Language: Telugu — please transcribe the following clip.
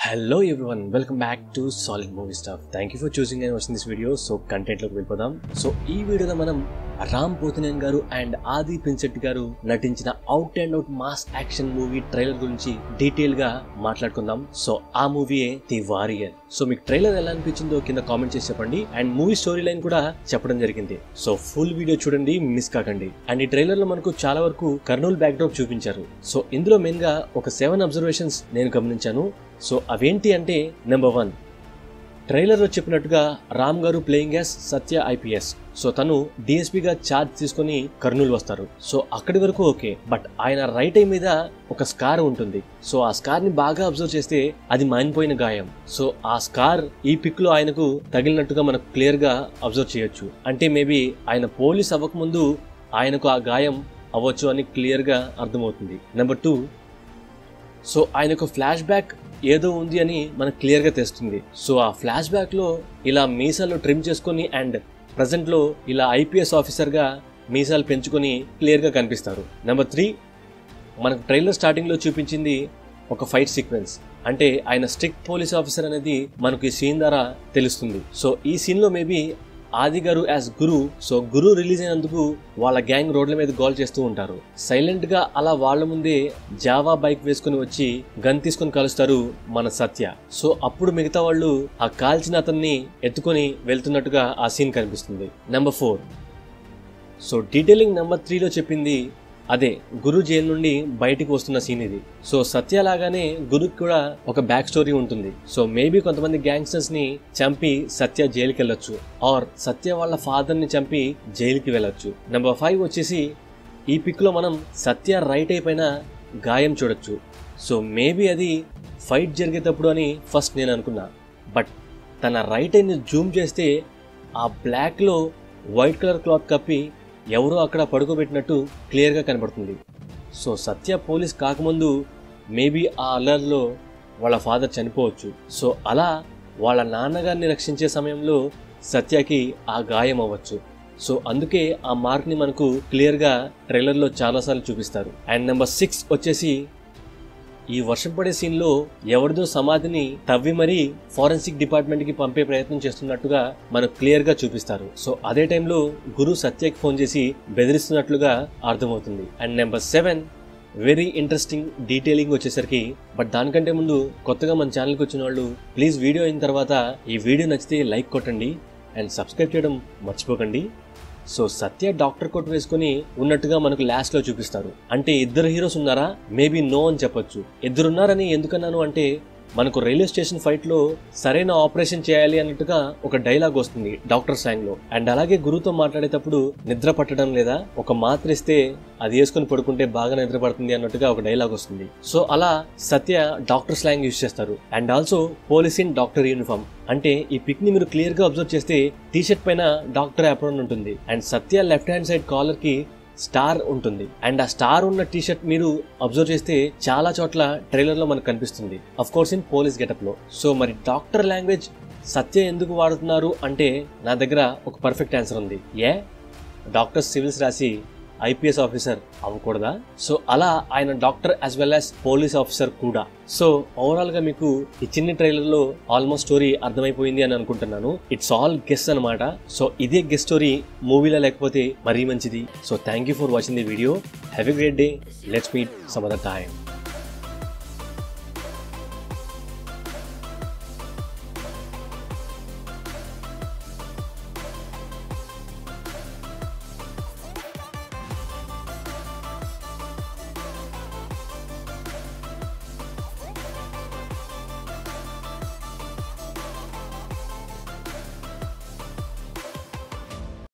hello everyone welcome back to solid movie stuff thank you for choosing and watching this video so content లోకి వెళ్ళిపోదాం సో ఈ వీడియోలో మనం రామ్ పోతినేన్ గారు అండ్ ఆది పిన్సెట్టి గారు నటించిన out and out mass action movie trailer గురించి డీటెయిల్ గా మాట్లాడుకుందాం సో ఆ మూవీయే ది వారియర్ సో మీకు ట్రైలర్ ఎలా అనిపించిందో కింద కామెంట్ చేసి చెప్పండి అండ్ మూవీ స్టోరీ లైన్ కూడా చెప్పడం జరిగింది సో ఫుల్ వీడియో చూడండి మిస్ కాకండి అండ్ ఈ ట్రైలర్ లో మనకు చాలా వరకు కర్నూలు బ్యాక్ డ్రాప్ చూపించారు సో ఇందులో మెయిన్ గా ఒక సెవెన్ అబ్జర్వేషన్స్ నేను గమనించాను సో అవేంటి అంటే నెంబర్ వన్ ట్రైలర్లో చెప్పినట్టుగా రామ్ గారు playing as Satya IPS so తను డిఎస్పీగా ఛార్జ్ తీసుకొని కర్నూలు వస్తారు సో అక్కడి వరకు ఓకే బట్ ఆయన రైట్ ఐ మీద ఒక స్కార్ ఉంటుంది సో ఆ స్కార్ ని బాగా అబ్జర్వ్ చేస్తే అది మానిపోయిన గాయం సో ఆ స్కార్ ఈ పిక్ లో ఆయనకు తగిలినట్టుగా మనకు క్లియర్ గా అబ్జర్వ్ చేయొచ్చు అంటే మేబీ ఆయన పోలీస్ అవ్వకముందు ఆయనకు ఆ గాయం అవ్వచ్చు అని క్లియర్ గా అర్థమవుతుంది నెంబర్ టూ సో ఆయనకు ఫ్లాష్ బ్యాక్ ఏదో ఉంది అని మనకు క్లియర్గా తెస్తుంది సో ఆ ఫ్లాష్ బ్యాక్లో ఇలా మీసాలు ట్రిమ్ చేసుకొని అండ్ ప్రజెంట్లో ఇలా ఐపీఎస్ ఆఫీసర్గా మీసాలు పెంచుకొని క్లియర్గా కనిపిస్తారు నెంబర్ త్రీ మనకు ట్రైలర్ స్టార్టింగ్లో చూపించింది ఒక ఫైట్ సీక్వెన్స్ అంటే ఆయన స్ట్రిక్ట్ పోలీస్ ఆఫీసర్ అనేది మనకు ఈ సీన్ ద్వారా తెలుస్తుంది సో ఈ సీన్లో మేబీ ఆది గారు as Guru so Guru release అయినందుకు వాళ్ళ గ్యాంగ్ రోడ్ల మీద గోల్ చేస్తూ ఉంటారు సైలెంట్ గా అలా వాళ్ళ ముందే జావా బైక్ వేసుకుని వచ్చి గన్ తీసుకుని కలుస్తారు మన సత్య సో అప్పుడు మిగతా వాళ్ళు ఆ కాల్చిన అతన్ని ఎత్తుకొని వెళ్తున్నట్టుగా ఆ సీన్ కనిపిస్తుంది number four so detailing number త్రీలో చెప్పింది అదే గురు జైలు నుండి బయటికి వస్తున్న సీన్ ఇది సో సత్య లాగానే గురుకి కూడా ఒక బ్యాక్ స్టోరీ ఉంటుంది సో మేబీ కొంతమంది గ్యాంగ్స్టర్స్ ని చంపి సత్య జైలుకి వెళ్ళొచ్చు ఆర్ సత్య వాళ్ళ ఫాదర్ ని చంపి జైలుకి వెళ్ళొచ్చు నెంబర్ ఫైవ్ వచ్చేసి ఈ పిక్ లో మనం సత్య రైట్ అయిపోయిన గాయం చూడొచ్చు సో మేబీ అది ఫైట్ జరిగేటప్పుడు అని ఫస్ట్ నేను అనుకున్నా బట్ తన రైట్ ఐని జూమ్ చేస్తే ఆ బ్లాక్లో వైట్ కలర్ క్లాత్ కప్పి ఎవరో అక్కడ పడుకోబెట్టినట్టు క్లియర్గా కనబడుతుంది సో సత్య పోలీస్ కాకముందు మేబీ ఆ అల్లర్లో వాళ్ళ ఫాదర్ చనిపోవచ్చు సో అలా వాళ్ళ నాన్నగారిని రక్షించే సమయంలో సత్యకి ఆ గాయం అవ్వచ్చు సో అందుకే ఆ మార్క్ని మనకు క్లియర్గా ట్రైలర్లో చాలాసార్లు చూపిస్తారు అండ్ నెంబర్ సిక్స్ వచ్చేసి ఈ వర్షం పడే సీన్లో ఎవరిదో సమాధిని తవ్వి మరీ ఫారెన్సిక్ డిపార్ట్మెంట్ కి పంపే ప్రయత్నం చేస్తున్నట్టుగా మనకు క్లియర్ గా చూపిస్తారు సో అదే టైంలో గురు సత్యకి ఫోన్ చేసి బెదిరిస్తున్నట్లుగా అర్థమవుతుంది and number seven very interesting detailing వచ్చేసరికి బట్ దానికంటే ముందు కొత్తగా మన ఛానల్కి వచ్చిన వాళ్ళు ప్లీజ్ వీడియో అయిన తర్వాత ఈ వీడియో నచ్చితే లైక్ కొట్టండి అండ్ సబ్స్క్రైబ్ చేయడం మర్చిపోకండి సో సత్య డాక్టర్ కోట్ వేసుకుని ఉన్నట్టుగా మనకు లాస్ట్ లో చూపిస్తారు అంటే ఇద్దరు హీరోస్ ఉన్నారా మేబీ నో అని చెప్పొచ్చు ఇద్దరున్నారని ఎందుకన్నాను అంటే మనకు రైల్వే స్టేషన్ ఫైట్ లో సరైన ఆపరేషన్ చేయాలి అన్నట్టుగా ఒక డైలాగ్ వస్తుంది డాక్టర్ సాంగ్ లో అండ్ అలాగే గురుతో మాట్లాడేటప్పుడు నిద్ర పట్టడం లేదా ఒక మాత్ర ఇస్తే అది వేసుకుని పడుకుంటే బాగా నిద్ర పడుతుంది అన్నట్టుగా ఒక డైలాగ్ వస్తుంది సో అలా సత్య డాక్టర్ స్లాంగ్ యూజ్ చేస్తారు and also police in doctor uniform అంటే ఈ పిక్ ని మీరు క్లియర్ గా అబ్జర్వ్ చేస్తే టీ షర్ట్ పైన డాక్టర్ అప్రోన్ ఉంటుంది and Satya left hand side collar కి స్టార్ ఉంటుంది అండ్ ఆ స్టార్ ఉన్న టీ షర్ట్ మీరు అబ్జర్వ్ చేస్తే చాలా చోట్ల ట్రైలర్ లో మనకు కనిపిస్తుంది of course in police getup లో సో మరి డాక్టర్ లాంగ్వేజ్ సత్య ఎందుకు వాడుతున్నారు అంటే నా దగ్గర ఒక పర్ఫెక్ట్ ఆన్సర్ ఉంది ఏ డాక్టర్ సివిల్స్ రాసి ఐపీఎస్ ఆఫీసర్ అవ్వకూడదా సో అలా ఆయన doctor as well as police officer కూడా సో ఓవరాల్ గా మీకు ఈ చిన్న ట్రైలర్ లో ఆల్మోస్ట్ స్టోరీ అర్థమైపోయింది అని అనుకుంటున్నాను ఇట్స్ ఆల్ గెస్ అనమాట సో ఇదే గెస్ స్టోరీ మూవీలో లేకపోతే మరీ మంచిది so thank you for watching the video have a great day let's meet some other time